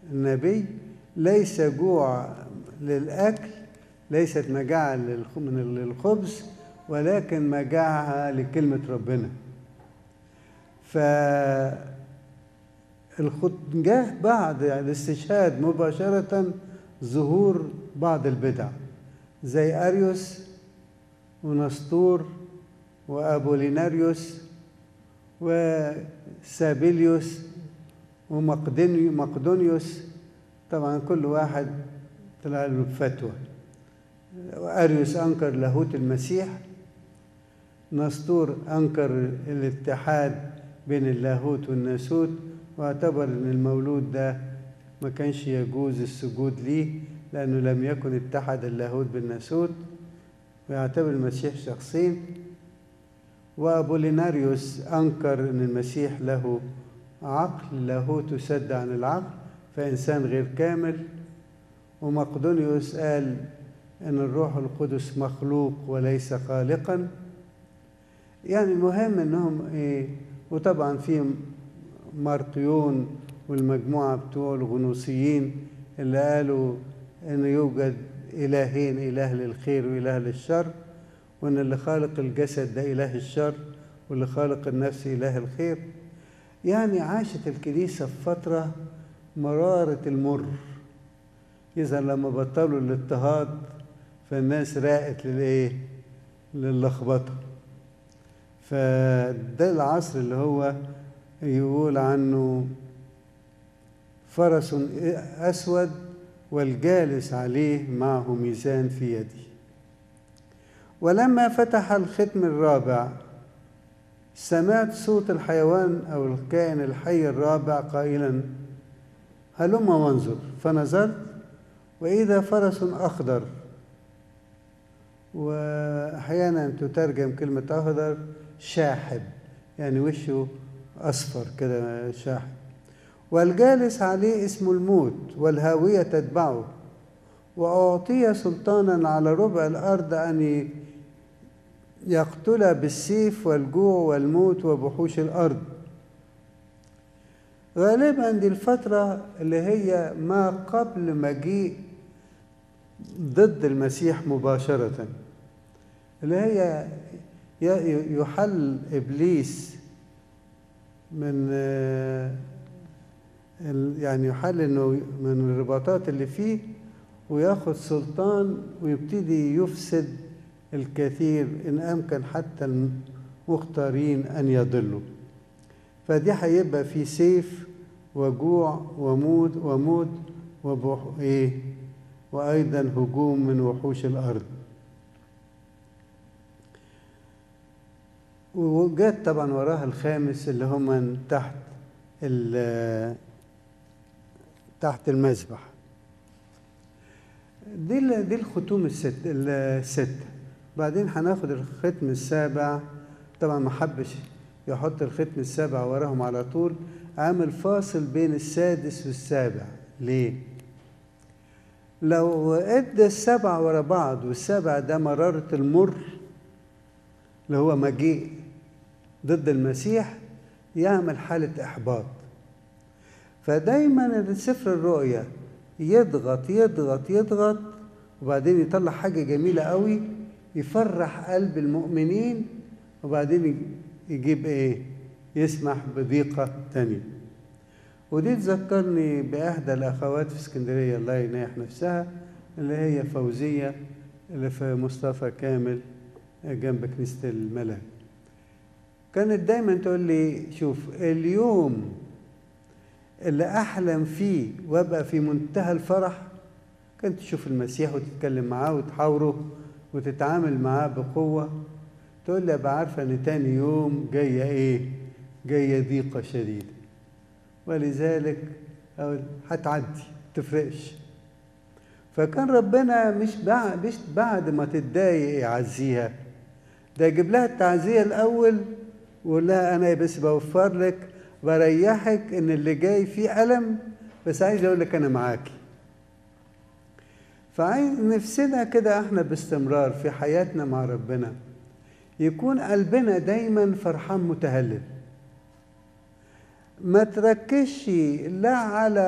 النبي ليس جوع للأكل ليست مجاعة للخ- من للخبز ولكن مجاعة لكلمة ربنا ف الخط- جاء بعد الاستشهاد مباشرة ظهور بعض البدع زي أريوس ونسطور وأبوليناريوس وسابيليوس ومقدونيوس طبعا كل واحد طلع له فتوى وأريوس أنكر لاهوت المسيح نسطور أنكر الاتحاد بين اللاهوت والناسوت واعتبر أن المولود ده ما كانش يجوز السجود ليه لأنه لم يكن اتحد اللاهوت بالناسوت ويعتبر المسيح شخصين وأبوليناريوس أنكر أن المسيح له عقل لاهوت سد عن العقل فإنسان غير كامل ومقدونيوس قال أن الروح القدس مخلوق وليس خالقا يعني المهم أنهم إيه وطبعا في مارقيون والمجموعة بتوع الغنوصيين اللي قالوا أن يوجد إلهين إله للخير وإله للشر وأن اللي خالق الجسد ده إله الشر واللي خالق النفس إله الخير يعني عاشت الكنيسة في فترة مرارة المر إذا لما بطلوا الاضطهاد فالناس راقت للإيه؟ للخبطة فده العصر اللي هو يقول عنه فرس أسود والجالس عليه معه ميزان في يده ولما فتح الختم الرابع سمعت صوت الحيوان أو الكائن الحي الرابع قائلا هلم وانظر فنظرت وإذا فرس أخضر وأحيانا تترجم كلمة أخضر شاحب يعني وشه أصفر كده شاحب والجالس عليه اسم الموت والهاوية تتبعه وأعطي سلطانا على ربع الأرض أن يقتل بالسيف والجوع والموت وبحوش الأرض غالبا دي الفترة اللي هي ما قبل مجيء ضد المسيح مباشرة اللي هي يحل إبليس من يعني يحل انه من الرباطات اللي فيه وياخد سلطان ويبتدي يفسد الكثير ان امكن حتى المختارين ان يضلوا فدي هيبقى في سيف وجوع وموت وموت وبح ايه وايضا هجوم من وحوش الارض وجات طبعا وراها الخامس اللي هم من تحت تحت المذبح دي دي الختوم الست الستة بعدين هناخد الختم السابع طبعا ما حبش يحط الختم السابع وراهم على طول عامل فاصل بين السادس والسابع ليه؟ لو ادى السبع ورا بعض والسابع ده مرارة المر اللي هو مجيء ضد المسيح يعمل حالة إحباط فدايما سفر الرؤيا يضغط يضغط يضغط وبعدين يطلع حاجة جميلة قوي يفرح قلب المؤمنين وبعدين يجيب ايه يسمح بضيقة تانية ودي تذكرني بإحدى الأخوات في اسكندرية الله ينيح نفسها اللي هي فوزية اللي في مصطفى كامل جنب كنيسة الملاك كانت دايما تقول لي شوف اليوم اللي أحلم فيه وأبقى في منتهى الفرح كنت تشوف المسيح وتتكلم معاه وتحاوره وتتعامل معاه بقوة تقول لي أبقى عارفة إن تاني يوم جاية إيه؟ جاية ضيقة شديدة ولذلك هتعدي تفرقش فكان ربنا مش بعد, مش بعد ما تتضايق يعزيها ده يجيب لها التعزية الأول ويقول لها أنا بس بوفر لك بريحك ان اللي جاي فيه ألم بس عايز اقول لك انا معاكي فعايز نفسنا كده احنا باستمرار في حياتنا مع ربنا يكون قلبنا دايما فرحان متهلل ما تركزش لا على